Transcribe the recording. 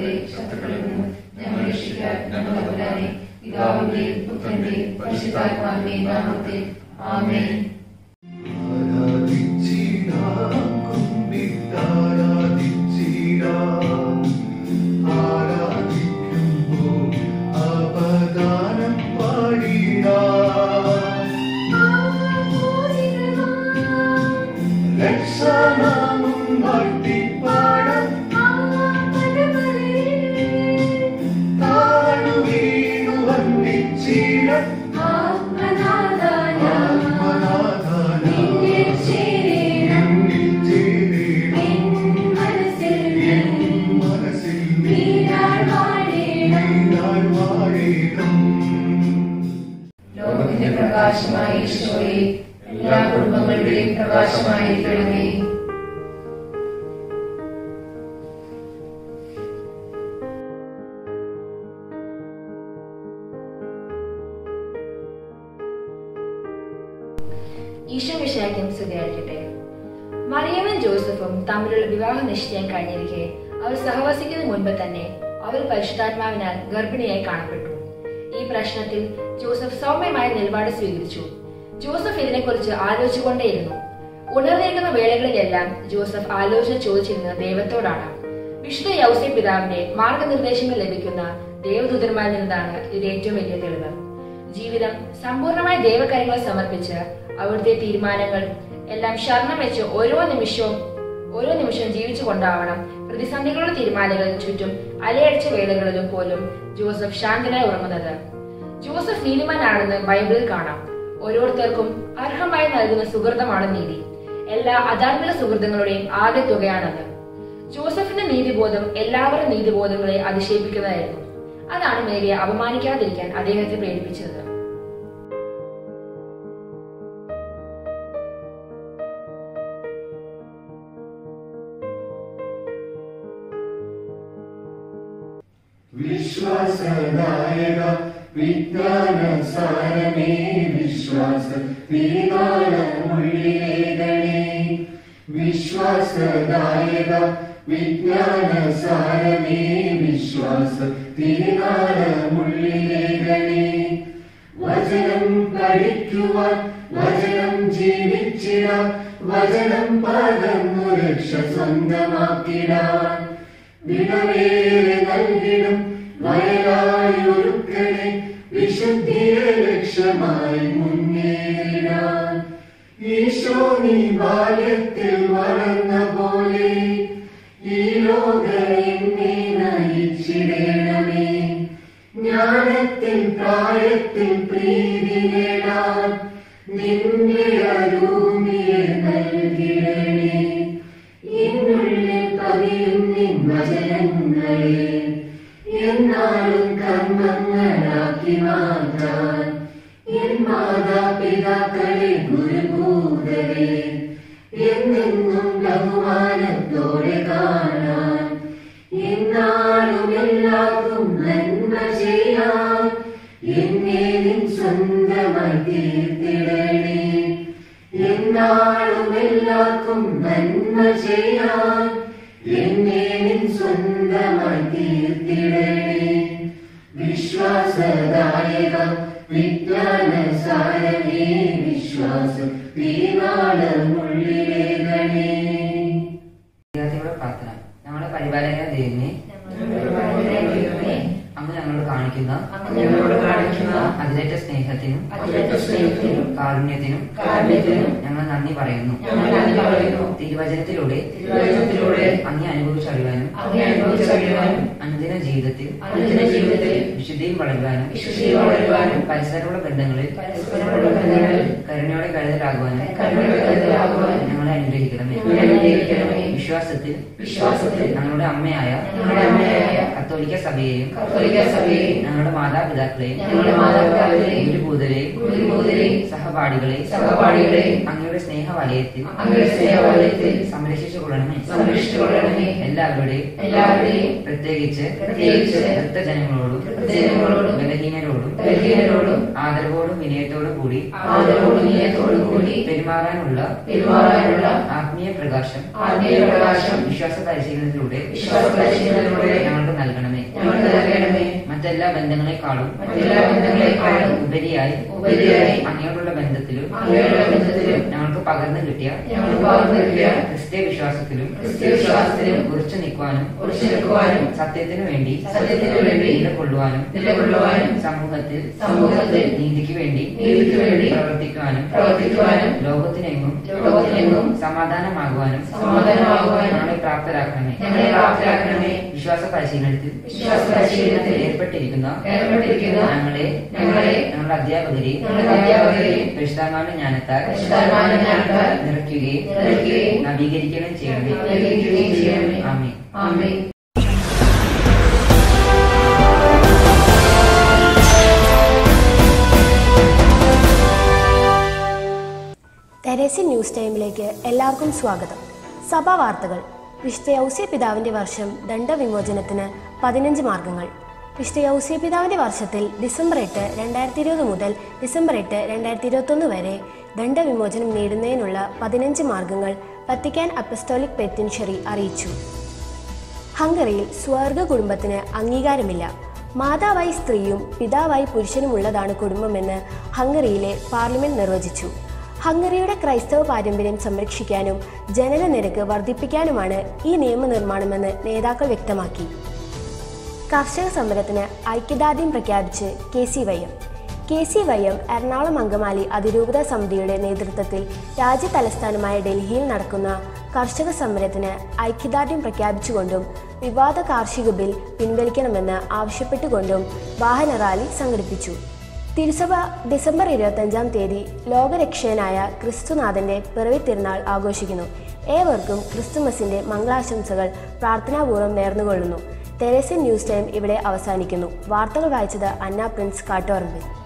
ഞങ്ങളുടെ ശത്രുക്കളിൽ നിന്ന് ഞങ്ങൾ രക്ഷിക്കാൻ ഞങ്ങൾ തമ്പുരാനെ പിതാവിന്റെയും പുത്രന്റെയും പരിശുദ്ധാത്മാവിന്റെയും നാമത്തിൽ ആമേൻ ലോകത്തിന്റെ പ്രകാശമായ ഈശോയെ എല്ലാ കുടുംബങ്ങളുടെയും പ്രകാശമായിരിക്കണമേ ഈശോ വിഷയാക്കും സ്തുതിയായിരിക്കട്ടെ മറിയമ്മൻ ജോസഫും തമ്മിലുള്ള വിവാഹ നിശ്ചയം കഴിഞ്ഞിരിക്കെ അവർ സഹവസിക്കുന്ന മുൻപ് തന്നെ അവർ പരിശുദ്ധാത്മാവിനാൽ ഗർഭിണിയായി കാണപ്പെട്ടു ഈ പ്രശ്നത്തിൽ ജോസഫ് സൗമ്യമായ നിലപാട് സ്വീകരിച്ചു ജോസഫ് ഇതിനെക്കുറിച്ച് ആലോചിച്ചുകൊണ്ടേയിരുന്നു ഉണർന്നിരിക്കുന്ന വേളകളിലെല്ലാം ജോസഫ് ആലോചന ചോദിച്ചിരുന്നത് ദൈവത്തോടാണ് വിശുദ്ധ യൗസെ പിതാവിന്റെ മാർഗനിർദ്ദേശങ്ങൾ ലഭിക്കുന്ന ദേവദൂതന്മാരിൽ നിന്നാണ് ഇത് ഏറ്റവും വലിയ തെളിവ് ജീവിതം സമ്പൂർണമായ ദൈവകാര്യങ്ങൾ സമർപ്പിച്ച് അവിടുത്തെ തീരുമാനങ്ങൾ എല്ലാം ശരണം വെച്ച് ഓരോ നിമിഷവും ഓരോ നിമിഷവും ജീവിച്ചു കൊണ്ടാവണം പ്രതിസന്ധികളുടെ തീരുമാനങ്ങളിൽ ചുറ്റും അലയടിച്ച വേളകളിലും പോലും ജോസഫ് ശാന്തനായി ഉറങ്ങുന്നത് ജോസഫ് നീതിമാനാണെന്ന് ബൈബിളിൽ കാണാം ഓരോരുത്തർക്കും അർഹമായി നൽകുന്ന സുഹൃതമാണ് നീതി എല്ലാ അധാർമിക സുഹൃത്തുക്കളുടെയും ആകെ തുകയാണത് ജോസഫിന്റെ നീതിബോധം എല്ലാവരുടെ നീതിബോധങ്ങളെ അതിശയിപ്പിക്കുന്നതായിരുന്നു അതാണ് മേരിയെ അപമാനിക്കാതിരിക്കാൻ അദ്ദേഹത്തെ പ്രേരിപ്പിച്ചത് വിശ്വാസദായക വിജ്ഞാന സാരമേ വിശ്വാസ തിരുനാളമുള്ളിലേകണേ വിശ്വാസദായക വിജ്ഞാന സാരമേ വിശ്വാസ തിരുനാളമുള്ളിലേകണേ വചനം പഠിക്കുവാൻ വചനം ജീവിച്ചിടാൻ വചനം പകർന്നു രക്ഷ സ്വന്തമാക്കിടാൻ വിടവേറെ നൽകിടും വയലായി ഒരുക്കണേ വിശുദ്ധിയെ ലക്ഷ്യമായി മുന്നേറിടാൻ ഈശോ നീ ബാല്യത്തിൽ വളർന്ന പോലെ ഈ ലോക എന്നെ നയിച്ചിടണമേ ജ്ഞാനത്തിൽ പ്രായത്തിൽ പ്രീതി നേടാൻ നിന്റെ അരൂമിയെ നൽകിടണേ എന്നുള്ളിൽ പതിയും നിൻ വചനങ്ങളെ എന്നാലും കർമ്മങ്ങളാക്കി മാറ്റാൻ എൻ മാതാപിതാക്കളെ ഗുരുഭൂതരെ എന്നെന്നും ബഹുമാനത്തോടെ കാണാൻ എന്നാളും എല്ലാവർക്കും നന്മ ചെയ്യാൻ എന്നെ നിൻ സ്വന്തമായി തീർത്തിടണേ എന്നാളും എല്ലാവർക്കും നന്മ ചെയ്യാൻ എന്നെ നിൻ സ്വന്തമായി തീർത്തിടണേ വിശ്വാസദായക വിജ്ഞാന സാരമേ വിശ്വാസം തീനാളമുള്ളിലേകണേ വിദ്യാർത്ഥികളുടെ പ്രാർത്ഥന ഞങ്ങളുടെ പരിപാലന ദൈവമേ അങ്ങ് ഞങ്ങളോട് കാണിക്കുന്ന അങ്ങ് ഞങ്ങളോട് കാണിക്കുന്ന അതിലേറ്റ സ്നേഹത്തിനും അതിലേറ്റ സ്നേഹത്തിനും കാരുണ്യത്തിനും കാരുണ്യത്തിനും ഞങ്ങൾ നന്ദി പറയുന്നു ഞങ്ങൾ നന്ദി പറയുന്നു. തിരുവചനത്തിലൂടെ തിരുവചനത്തിലൂടെ അങ്ങേ അനുഭവിച്ചറിയാനും അങ്ങേ അനുഭവിച്ചറിയുവാനും അനുദിന ജീവിതത്തിൽ അനുദിന ജീവിതത്തിൽ വിശുദ്ധിയും വളരുവാനും വിശുദ്ധിയിൽ വളരുവാനും പരസ്പരമുള്ള ബന്ധങ്ങളിൽ പരസ്പരമുള്ള ബന്ധങ്ങളിൽ കരുണയോടെ കരുതലാകുവാനും കരുണയോടെ കരുതലാകുവാനും ഞങ്ങളെ അനുഗ്രഹിക്കണമേ ഞങ്ങളെ അനുഗ്രഹിക്കണമേ. വിശ്വാസത്തിൽ വിശ്വാസത്തിൽ ഞങ്ങളുടെ അമ്മയായ ഞങ്ങളുടെ അമ്മയായ കത്തോലിക്ക സഭയെയും കത്തോലിക്ക സഭയെയും ഞങ്ങളുടെ മാതാപിതാക്കളെയും ഞങ്ങളുടെ മാതാപിതാക്കളെയും ഗുരുഭൂതരെയും ഗുരുഭൂതരെയും സഹപാഠികളെയും സഹപാഠികളെയും അങ്ങയുടെ സ്നേഹവലയത്തിൽ അങ്ങയുടെ സ്നേഹവലയത്തിൽ സംരക്ഷിച്ചു കൊള്ളണമേ സംരക്ഷിച്ചുകൊള്ളണമേ. എല്ലാവരുടെയും എല്ലാവരുടെയും പ്രത്യേകിച്ച് പ്രത്യേകിച്ച് ഭക്തജനങ്ങളോടും ഭക്തജനങ്ങളോടും ബലഹീനരോടും ബലഹീനരോടും ആദരവോടും വിനയത്തോടും കൂടി ആദരവോടും വിനയത്തോടും കൂടി പെരുമാറാനുള്ള പെരുമാറാനുള്ള ആത്മീയ പ്രകാശം ആത്മീയ പ്രകാശം വിശ്വാസ പരിശീലനത്തിലൂടെ വിശ്വാസ പരിശീലനത്തിലൂടെ ഞങ്ങൾക്ക് നൽകണമേ മറ്റെല്ലാ ബന്ധങ്ങളെക്കാളും മറ്റെല്ലാ ബന്ധങ്ങളെക്കാളും ഉപരിയായി ഉപരിയായി അങ്ങയോടുള്ള ബന്ധത്തിലും അങ്ങയുടെ ബന്ധത്തിലും ഞങ്ങൾക്ക് പകർന്നു കിട്ടിയ ഞങ്ങൾക്ക് പകർന്നു കിട്ടിയ ക്രിസ്തീയ വിശ്വാസത്തിലും ക്രിസ്തീയ വിശ്വാസത്തിലും ഉറച്ചു നിൽക്കുവാനും ഉറച്ചു നിൽക്കുവാനും സത്യത്തിനു വേണ്ടി സത്യത്തിനു വേണ്ടി നിലകൊള്ളുവാനും നിലകൊള്ളുവാനും സമൂഹത്തിൽ സമൂഹത്തിൽ നീതിക്ക് വേണ്ടി നീതിക്ക് വേണ്ടി പ്രവർത്തിക്കുവാനും പ്രവർത്തിക്കുവാനും ലോകത്തിനെങ്ങും ലോകത്തിനെങ്ങും സമാധാനമാകുവാനും സമാധാനമാകുവാനും ഞങ്ങളെ പ്രാപ്തരാക്കണമേ ഞങ്ങളെ പ്രാപ്തരാക്കണമേ വിശ്വാസ പരിശീലനത്തിൽ വിശ്വാസ പരിശീലനത്തിൽ ഏർപ്പെട്ടിരിക്കുന്ന ഏർപ്പെട്ടിരിക്കുന്ന ഞങ്ങളെ ഞങ്ങളെ ഞങ്ങളുടെ അധ്യാപകരെയും ഞങ്ങളുടെ അധ്യാപകരെയും പരിശുദ്ധാത്മാവിന്റെ ജ്ഞാനത്താൽ പരിശുദ്ധാത്മാവിന്റെ ജ്ഞാനത്താൽ നിറയ്ക്കുകയും നിറയ്ക്കുകയും നവീകരിക്കുകയും ചെയ്യണമേ നവീകരിക്കുകയും ചെയ്യണമേ. ആമേൻ ആമേൻ തെരേസി ന്യൂസ് ടൈമിലേക്ക് എല്ലാവർക്കും സ്വാഗതം സഭാ വാർത്തകൾ വിശുദ്ധ യൗസ്യ പിതാവിന്റെ വർഷം ദണ്ഡവിമോചനത്തിന് പതിനഞ്ച് മാർഗങ്ങൾ വിശുദ്ധ യൗസ്യ പിതാവിന്റെ വർഷത്തിൽ ഡിസംബർ എട്ട് രണ്ടായിരത്തി ഇരുപത് മുതൽ ഡിസംബർ എട്ട് രണ്ടായിരത്തി ഇരുപത്തൊന്ന് വരെ ദണ്ഡവിമോചനം നേടുന്നതിനുള്ള പതിനഞ്ച് മാർഗങ്ങൾ വത്തിക്കാൻ അപ്പസ്റ്റോലിക് പെറ്റിൻഷറി അറിയിച്ചു ഹംഗറിയിൽ സ്വർഗ കുടുംബത്തിന് അംഗീകാരമില്ല മാതാവായി സ്ത്രീയും പിതാവായി പുരുഷനുമുള്ളതാണ് കുടുംബമെന്ന് ഹംഗറിയിലെ പാർലമെന്റ് നിർവചിച്ചു ഹംഗറിയുടെ ക്രൈസ്തവ പാരമ്പര്യം സംരക്ഷിക്കാനും ജനന നിരക്ക് വർദ്ധിപ്പിക്കാനുമാണ് ഈ നിയമനിർമ്മാണമെന്ന് നേതാക്കൾ വ്യക്തമാക്കി കർഷക സമരത്തിന് ഐക്യദാർഢ്യം പ്രഖ്യാപിച്ച് K C YM K C YM Ernakulam Angamaly അതിരൂപത സമിതിയുടെ നേതൃത്വത്തിൽ രാജ്യ തലസ്ഥാനമായ ഡൽഹിയിൽ നടക്കുന്ന കർഷക സമരത്തിന് ഐക്യദാർഢ്യം പ്രഖ്യാപിച്ചുകൊണ്ടും വിവാദ കാർഷിക ബിൽ പിൻവലിക്കണമെന്ന് ആവശ്യപ്പെട്ടുകൊണ്ടും വാഹന റാലി സംഘടിപ്പിച്ചു തിരുസഭ ഡിസംബർ ഇരുപത്തഞ്ചാം തീയതി ലോകരക്ഷകനായ ക്രിസ്തുനാഥന്റെ പിറവി തിരുനാൾ ആഘോഷിക്കുന്നു ഏവർക്കും ക്രിസ്തുമസിന്റെ മംഗളാശംസകൾ പ്രാർത്ഥനാപൂർവ്വം നേർന്നുകൊള്ളുന്നു തെരേസൻ ന്യൂസ് ടൈം ഇവിടെ അവസാനിക്കുന്നു വാർത്തകൾ വായിച്ചത് അന്ന പ്രിൻസ് കാട്ടോറമ്പിൽ